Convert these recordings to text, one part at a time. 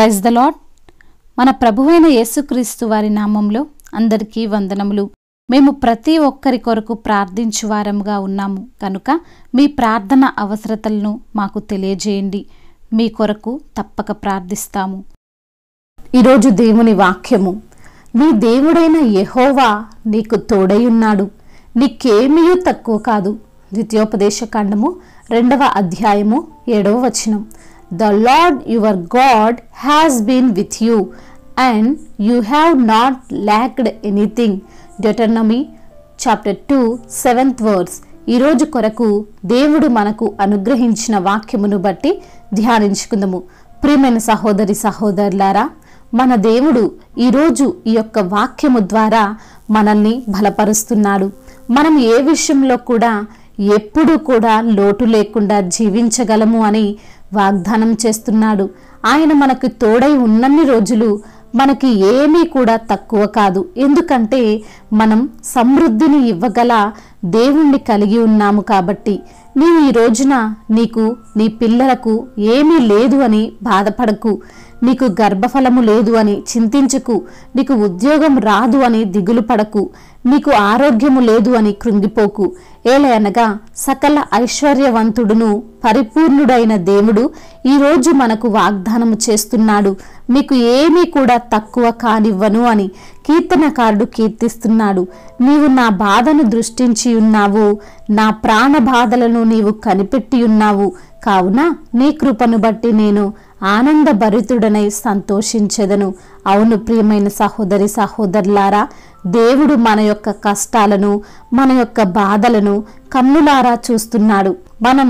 praise the lord మన ప్రభువైన యేసుక్రీస్తు వారి నామంలో అందరికీ వందనములు మేము ప్రతి ఒక్కరి కొరకు ప్రార్థించు వారముగా ఉన్నాము కనుక మీ ప్రార్థన అవసరతలను మాకు తెలియజేయండి మీ కొరకు తప్పక ప్రార్థిస్తాము ఈరోజు దేవుని వాక్యము నీ దేవుడైన యెహోవా నీకు తోడైయున్నాడు నీకేమీ తక్కువ కాదు ద్వితీయోపదేశ కాండము రెండవ అధ్యాయము ఏడవ వచనం the Lord your God has been with you and you have not lacked anything Deuteronomy chapter two seventh words ఈరోజు కొరకు దేవుడు మనకు అనుగ్రహించిన వాక్యమును బట్టి ధ్యానించుకుందాము ప్రియమైన సహోదరి సహోదరులారా మన దేవుడు ఈరోజు ఈ యొక్క వాక్యము ద్వారా మనల్ని బలపరుస్తున్నాడు మనం ఏ విషయంలో కూడా ఎప్పుడూ కూడా లోటు లేకుండా జీవించగలము అని వాగ్దానం చేస్తున్నాడు ఆయన మనకు తోడై ఉన్నన్ని రోజులు మనకి ఏమీ కూడా తక్కువ కాదు ఎందుకంటే మనం సమృద్ధిని ఇవ్వగల దేవుణ్ణి కలిగి ఉన్నాము కాబట్టి నీవు ఈ రోజున నీకు నీ పిల్లలకు ఏమీ లేదు అని బాధపడకు నీకు గర్భఫలము లేదు అని చింతించకు నీకు ఉద్యోగం రాదు అని దిగులు పడకు నీకు ఆరోగ్యము లేదు అని కృంగిపోకు ఏలయనగా సకల ఐశ్వర్యవంతుడును పరిపూర్ణుడైన దేవుడు ఈరోజు మనకు వాగ్దానము చేస్తున్నాడు మీకు ఏమీ కూడా తక్కువ కానివ్వను అని కీర్తనకారుడు కీర్తిస్తున్నాడు నీవు నా బాధను దృష్టించి ఉన్నావు నా ప్రాణ బాధలను నీవు కనిపెట్టి ఉన్నావు కావున నీ కృపను బట్టి నేను ఆనందభరితుడనై సంతోషించెదను అవును ప్రియమైన సహోదరి సహోదరులారా దేవుడు మన యొక్క కష్టాలను మన యొక్క బాధలను కన్నులారా చూస్తున్నాడు మనం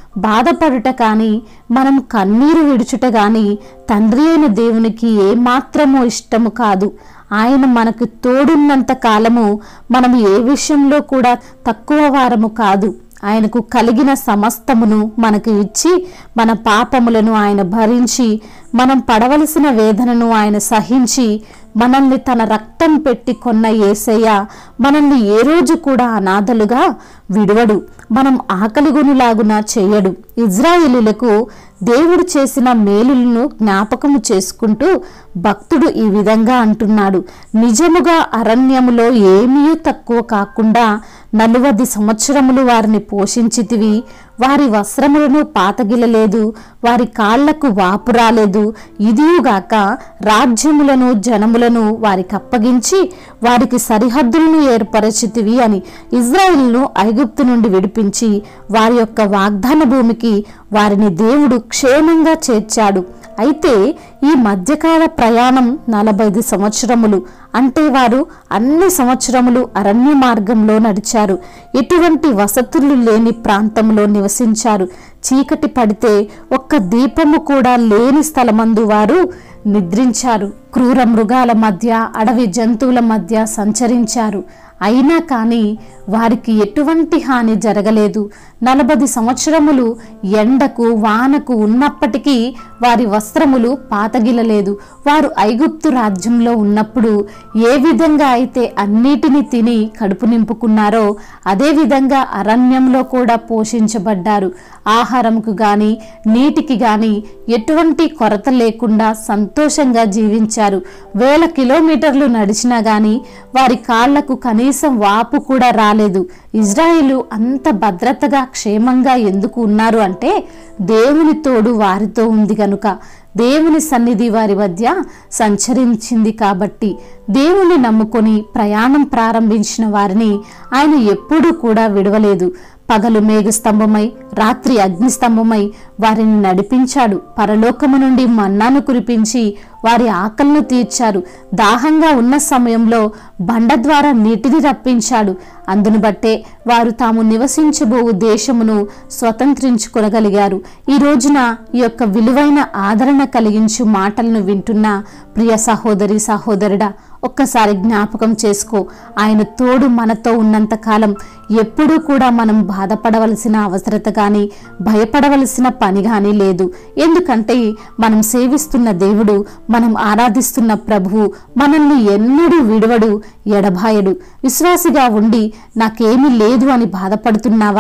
బాధపడుట కానీ మనం కన్నీరు విడుచుట కానీ తండ్రి అయిన దేవునికి ఏమాత్రమూ ఇష్టము కాదు ఆయన మనకు తోడున్నంత కాలము మనం ఏ విషయంలో కూడా తక్కువ వారము కాదు ఆయనకు కలిగిన సమస్తమును మనకు ఇచ్చి మన పాపములను ఆయన భరించి మనం పడవలసిన వేదనను ఆయన సహించి మనల్ని తన రక్తం పెట్టి కొన్న ఏసయ్య మనల్ని ఏ రోజు కూడా అనాథలుగా విడవడు మనం ఆకలిగొనులాగున చేయడు ఇజ్రాయేలీలకు దేవుడు చేసిన మేలులను జ్ఞాపకము చేసుకుంటూ భక్తుడు ఈ విధంగా అంటున్నాడు నిజముగా అరణ్యములో ఏమీ తక్కువ కాకుండా నలువది సంవత్సరములు వారిని పోషించితివి వారి వస్త్రములను పాతగిలలేదు వారి కాళ్లకు వాపు రాలేదు ఇదియుగాక రాజ్యములను జనములను వారికి అప్పగించి వారికి సరిహద్దులను ఏర్పరచితివి అని ఇజ్రాయిల్ను ఐగుప్తు నుండి విడిపించి వారి యొక్క వాగ్దాన భూమికి వారిని దేవుడు క్షేమంగా చేర్చాడు అయితే ఈ మధ్యకాల ప్రయాణం నలభై సంవత్సరములు అంటే వారు అన్ని సంవత్సరములు అరణ్య మార్గంలో నడిచారు ఎటువంటి వసతులు లేని ప్రాంతంలో నివసించారు చీకటి పడితే ఒక్క దీపము కూడా లేని స్థలమందు వారు నిద్రించారు క్రూర మృగాల మధ్య అడవి జంతువుల మధ్య సంచరించారు అయినా కానీ వారికి ఎటువంటి హాని జరగలేదు నలభై సంవత్సరములు ఎండకు వానకు ఉన్నప్పటికీ వారి వస్త్రములు పాతగిలలేదు వారు ఐగుప్తు రాజ్యంలో ఉన్నప్పుడు ఏ విధంగా అయితే అన్నిటిని తిని కడుపు నింపుకున్నారో అదే విధంగా అరణ్యంలో కూడా పోషించబడ్డారు ఆహారంకు గాని నీటికి గాని ఎటువంటి కొరత లేకుండా సంతోషంగా జీవించారు వేల కిలోమీటర్లు నడిచినా గాని వారి కాళ్లకు కనీసం వాపు కూడా రాలేదు ఇజ్రాయిలు అంత భద్రతగా క్షేమంగా ఎందుకు ఉన్నారు అంటే దేవుని తోడు వారితో ఉంది గనుక దేవుని సన్నిధి వారి మధ్య సంచరించింది కాబట్టి దేవుని నమ్ముకొని ప్రయాణం ప్రారంభించిన వారిని ఆయన ఎప్పుడూ కూడా విడవలేదు పగలు మేఘస్తంభమై రాత్రి అగ్నిస్తంభమై వారిని నడిపించాడు పరలోకము నుండి మన్నాను కురిపించి వారి ఆకలను తీర్చారు దాహంగా ఉన్న సమయంలో బండ ద్వారా నీటిని రప్పించాడు అందును బట్టే వారు తాము నివసించబోవు దేశమును స్వతంత్రించుకొనగలిగారు ఈ రోజున ఈ యొక్క విలువైన ఆదరణ కలిగించు మాటలను వింటున్న ప్రియ సహోదరి సహోదరుడా ఒక్కసారి జ్ఞాపకం చేసుకో ఆయన తోడు మనతో ఉన్నంత కాలం ఎప్పుడూ కూడా మనం బాధపడవలసిన అవసరత కానీ భయపడవలసిన పని కానీ లేదు ఎందుకంటే మనం సేవిస్తున్న దేవుడు మనం ఆరాధిస్తున్న ప్రభువు మనల్ని ఎన్నడూ విడవడు ఎడబాయడు విశ్వాసిగా ఉండి నాకేమీ లేదు అని బాధపడుతున్నావా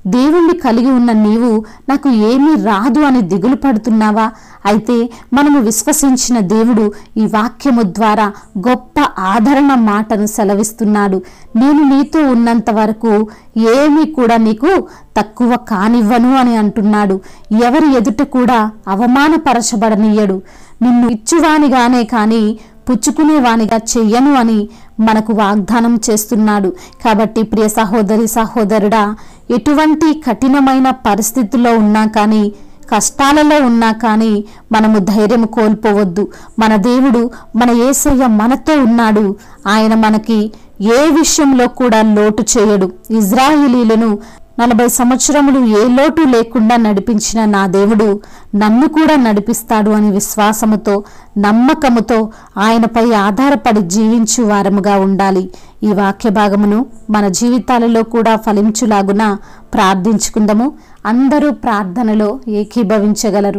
దేవుణ్ణి కలిగి ఉన్న నీవు నాకు ఏమీ రాదు అని దిగులు పడుతున్నావా అయితే మనము విశ్వసించిన దేవుడు ఈ వాక్యము ద్వారా గొప్ప ఆదరణ మాటను సెలవిస్తున్నాడు నేను నీతో ఉన్నంత వరకు ఏమీ కూడా నీకు తక్కువ కానివ్వను అని అంటున్నాడు ఎవరి ఎదుట కూడా అవమానపరచబడనీయడు నిన్ను ఇచ్చువానిగానే కానీ పుచ్చుకునేవానిగా చెయ్యను అని మనకు వాగ్దానం చేస్తున్నాడు కాబట్టి ప్రియ సహోదరి సహోదరుడా ఎటువంటి కఠినమైన పరిస్థితుల్లో ఉన్నా కానీ కష్టాలలో ఉన్నా కానీ మనము ధైర్యం కోల్పోవద్దు మన దేవుడు మన ఏసయ్య మనతో ఉన్నాడు ఆయన మనకి ఏ విషయంలో కూడా లోటు చేయడు ఇజ్రాయిలీలను నలభై సంవత్సరములు ఏ లోటు లేకుండా నడిపించిన నా దేవుడు నన్ను కూడా నడిపిస్తాడు అని విశ్వాసముతో నమ్మకముతో ఆయనపై ఆధారపడి జీవించు వారముగా ఉండాలి ఈ వాక్య భాగమును మన జీవితాలలో కూడా ఫలించులాగున ప్రార్థించుకుందాము అందరూ ప్రార్థనలో ఏకీభవించగలరు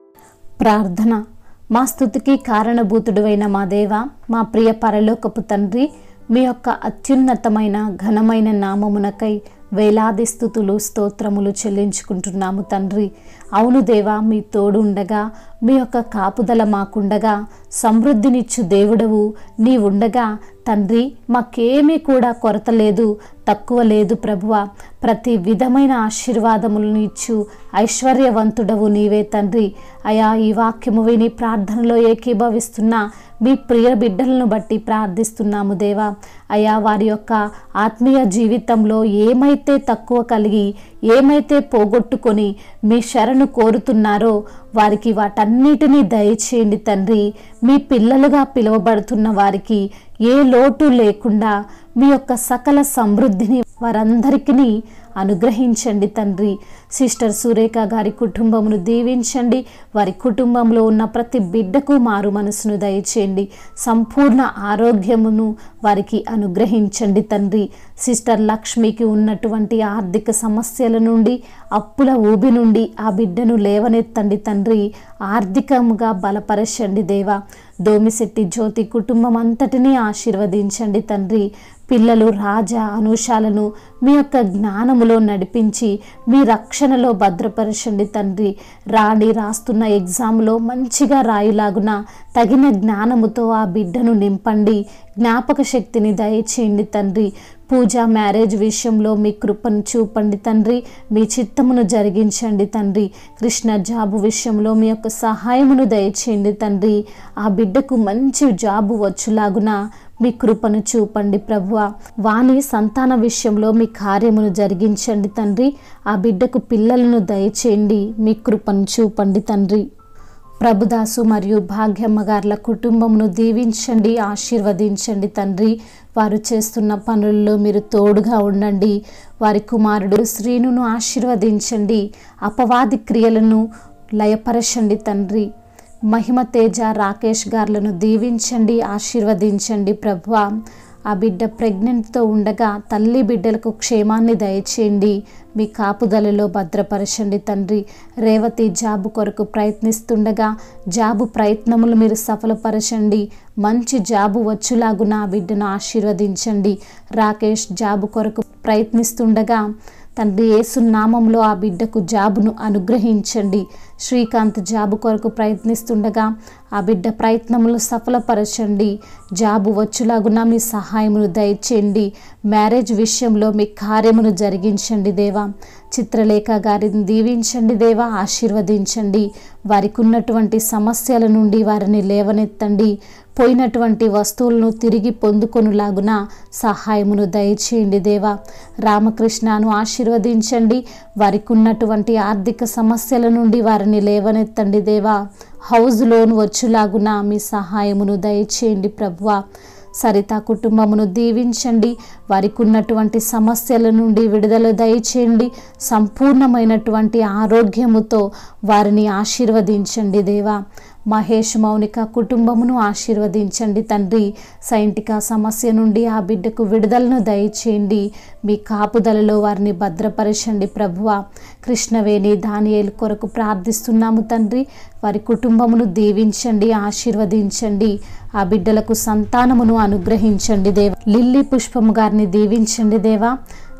ప్రార్థన మా స్థుతికి కారణభూతుడువైన మా దేవ మా ప్రియ పరలోకపు తండ్రి మీ యొక్క అత్యున్నతమైన ఘనమైన నామమునకై వేలాది స్థుతులు స్తోత్రములు చెల్లించుకుంటున్నాము తండ్రి అవును దేవా మీ తోడు ఉండగా మీ యొక్క కాపుదల మాకుండగా సమృద్ధినిచ్చు దేవుడవు నీ ఉండగా తండ్రి మాకేమీ కూడా కొరత లేదు తక్కువ లేదు ప్రభువ ప్రతి విధమైన ఆశీర్వాదములను ఇచ్చు ఐశ్వర్యవంతుడవు నీవే తండ్రి అయా ఈ వాక్యము విని ప్రార్థనలో ఏకీభవిస్తున్న మీ ప్రియ బిడ్డలను బట్టి ప్రార్థిస్తున్నాము దేవా అయా వారి యొక్క ఆత్మీయ జీవితంలో ఏమైతే తక్కువ కలిగి ఏమైతే పోగొట్టుకొని మీ శరణు కోరుతున్నారో వారికి వాటన్నిటినీ దయచేయండి తండ్రి మీ పిల్లలుగా పిలువబడుతున్న వారికి ఏ లోటు లేకుండా మీ యొక్క సకల సమృద్ధిని వారందరికీ అనుగ్రహించండి తండ్రి సిస్టర్ సురేఖ గారి కుటుంబమును దీవించండి వారి కుటుంబంలో ఉన్న ప్రతి బిడ్డకు మారు మనసును దయచేయండి సంపూర్ణ ఆరోగ్యమును వారికి అనుగ్రహించండి తండ్రి సిస్టర్ లక్ష్మికి ఉన్నటువంటి ఆర్థిక సమస్యల నుండి అప్పుల ఊబి నుండి ఆ బిడ్డను లేవనెత్తండి తండ్రి ఆర్థికముగా బలపరచండి దేవా దోమిశెట్టి జ్యోతి కుటుంబం అంతటినీ ఆశీర్వదించండి తండ్రి పిల్లలు రాజా అనుషాలను మీ యొక్క జ్ఞానములో నడిపించి మీ రక్షణలో భద్రపరచండి తండ్రి రాణి రాస్తున్న ఎగ్జామ్లో మంచిగా రాయిలాగున తగిన జ్ఞానముతో ఆ బిడ్డను నింపండి జ్ఞాపక శక్తిని దయచేయండి తండ్రి పూజ మ్యారేజ్ విషయంలో మీ కృపను చూపండి తండ్రి మీ చిత్తమును జరిగించండి తండ్రి కృష్ణ జాబు విషయంలో మీ యొక్క సహాయమును దయచేయండి తండ్రి ఆ బిడ్డకు మంచి జాబు వచ్చులాగున మీ కృపను చూపండి ప్రభువ వాణి సంతాన విషయంలో మీ కార్యమును జరిగించండి తండ్రి ఆ బిడ్డకు పిల్లలను దయచేయండి మీ కృపను చూపండి తండ్రి ప్రభుదాసు మరియు భాగ్యమ్మ గార్ల కుటుంబమును దీవించండి ఆశీర్వదించండి తండ్రి వారు చేస్తున్న పనుల్లో మీరు తోడుగా ఉండండి వారి కుమారుడు శ్రీనును ఆశీర్వదించండి అపవాది క్రియలను లయపరచండి తండ్రి మహిమ తేజ రాకేష్ గార్లను దీవించండి ఆశీర్వదించండి ప్రభు ఆ బిడ్డ ప్రెగ్నెంట్తో ఉండగా తల్లి బిడ్డలకు క్షేమాన్ని దయచేయండి మీ కాపుదలలో భద్రపరచండి తండ్రి రేవతి జాబు కొరకు ప్రయత్నిస్తుండగా జాబు ప్రయత్నములు మీరు సఫలపరచండి మంచి జాబు వచ్చులాగున ఆ బిడ్డను ఆశీర్వదించండి రాకేష్ జాబు కొరకు ప్రయత్నిస్తుండగా తండ్రి యేసు నామంలో ఆ బిడ్డకు జాబును అనుగ్రహించండి శ్రీకాంత్ జాబు కొరకు ప్రయత్నిస్తుండగా ఆ బిడ్డ ప్రయత్నములు సఫలపరచండి జాబు వచ్చులాగున మీ సహాయమును దయచేయండి మ్యారేజ్ విషయంలో మీ కార్యమును జరిగించండి దేవా చిత్రలేఖ గారిని దీవించండి దేవా ఆశీర్వదించండి వారికి ఉన్నటువంటి సమస్యల నుండి వారిని లేవనెత్తండి పోయినటువంటి వస్తువులను తిరిగి పొందుకొనులాగున సహాయమును దయచేయండి దేవా రామకృష్ణను ఆశీర్వదించండి వారికి ఉన్నటువంటి ఆర్థిక సమస్యల నుండి వారిని లేవనెత్తండి దేవా హౌస్ లోన్ వచ్చులాగున మీ సహాయమును దయచేయండి ప్రభువా సరిత కుటుంబమును దీవించండి వారికి ఉన్నటువంటి సమస్యల నుండి విడుదల దయచేయండి సంపూర్ణమైనటువంటి ఆరోగ్యముతో వారిని ఆశీర్వదించండి దేవా మహేష్ మౌనిక కుటుంబమును ఆశీర్వదించండి తండ్రి సైంటిక సమస్య నుండి ఆ బిడ్డకు విడుదలను దయచేయండి మీ కాపుదలలో వారిని భద్రపరచండి ప్రభువ కృష్ణవేణి దానియేలు కొరకు ప్రార్థిస్తున్నాము తండ్రి వారి కుటుంబమును దీవించండి ఆశీర్వదించండి ఆ బిడ్డలకు సంతానమును అనుగ్రహించండి దేవా లిల్లీ పుష్పము గారిని దీవించండి దేవా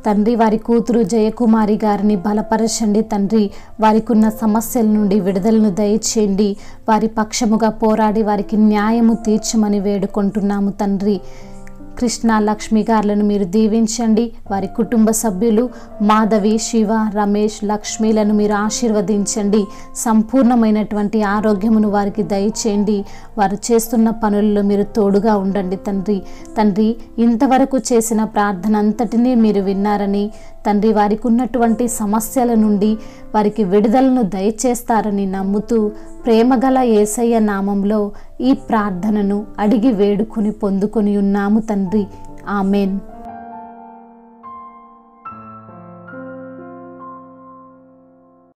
తండ్రి వారి కూతురు జయకుమారి గారిని బలపరచండి తండ్రి వారికి ఉన్న సమస్యల నుండి విడుదలను దయచేయండి వారి పక్షముగా పోరాడి వారికి న్యాయము తీర్చమని వేడుకుంటున్నాము తండ్రి కృష్ణ లక్ష్మి గారులను మీరు దీవించండి వారి కుటుంబ సభ్యులు మాధవి శివ రమేష్ లక్ష్మిలను మీరు ఆశీర్వదించండి సంపూర్ణమైనటువంటి ఆరోగ్యమును వారికి దయచేయండి వారు చేస్తున్న పనుల్లో మీరు తోడుగా ఉండండి తండ్రి తండ్రి ఇంతవరకు చేసిన ప్రార్థన అంతటినీ మీరు విన్నారని తండ్రి వారికి ఉన్నటువంటి సమస్యల నుండి వారికి విడుదలను దయచేస్తారని నమ్ముతూ ప్రేమగల ఏసయ్య నామంలో ఈ ప్రార్థనను అడిగి వేడుకొని పొందుకొని ఉన్నాము తండ్రి ఆమెన్